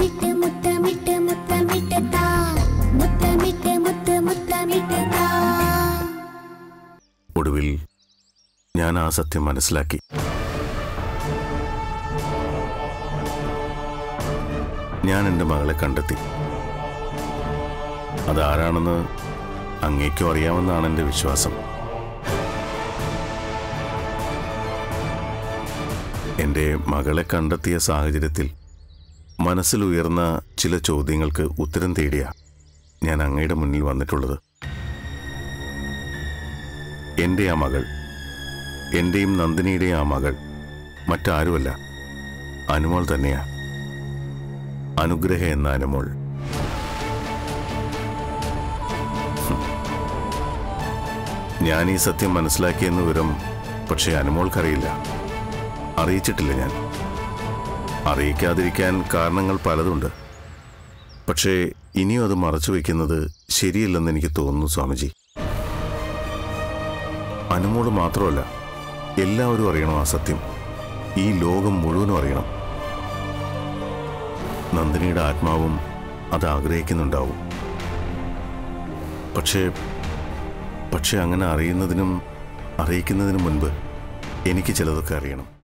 മുത്തമിട്ട് മുത്തമിട്ട് മുത്തമിട്ട് താ മുത്തമിട്ട് മുത്ത് മുത്തമിട്ട് താ ഒടുവിൽ ഞാൻ ആ സത്യം മനസ്സിലാക്കി ഞാൻ എൻ്റെ മകളെ കണ്ടെത്തി അതാരാണെന്ന് അങ്ങേക്കും അറിയാമെന്നാണ് എൻ്റെ വിശ്വാസം എൻ്റെ മകളെ കണ്ടെത്തിയ സാഹചര്യത്തിൽ മനസ്സിൽ ഉയർന്ന ചില ചോദ്യങ്ങൾക്ക് ഉത്തരം തേടിയ ഞാൻ അങ്ങയുടെ മുന്നിൽ വന്നിട്ടുള്ളത് എൻ്റെ ആ മകൾ എൻ്റെയും നന്ദിനിയുടെയും ആ മകൾ മറ്റാരുമല്ല അനുമോൾ തന്നെയാ അനുഗ്രഹ എന്ന അനുമോൾ ഹും. ഞാൻ ഈ സത്യം മനസ്സിലാക്കിയെന്ന വിവരം പക്ഷേ അനുമോൾക്കറിയില്ല അറിയിച്ചിട്ടില്ല ഞാൻ അറിയിക്കാതിരിക്കാൻ കാരണങ്ങൾ പലതുണ്ട് പക്ഷേ ഇനിയും അത് മറച്ചു വയ്ക്കുന്നത് ശരിയല്ലെന്ന് എനിക്ക് തോന്നുന്നു സ്വാമിജി അനുമോള് മാത്രമല്ല എല്ലാവരും അറിയണം ആ സത്യം ഈ ലോകം മുഴുവനും അറിയണം നന്ദിനിയുടെ ആത്മാവും അത് ആഗ്രഹിക്കുന്നുണ്ടാവും പക്ഷേ പക്ഷെ അങ്ങനെ അറിയുന്നതിനും അറിയിക്കുന്നതിനും മുൻപ് എനിക്ക് ചിലതൊക്കെ അറിയണം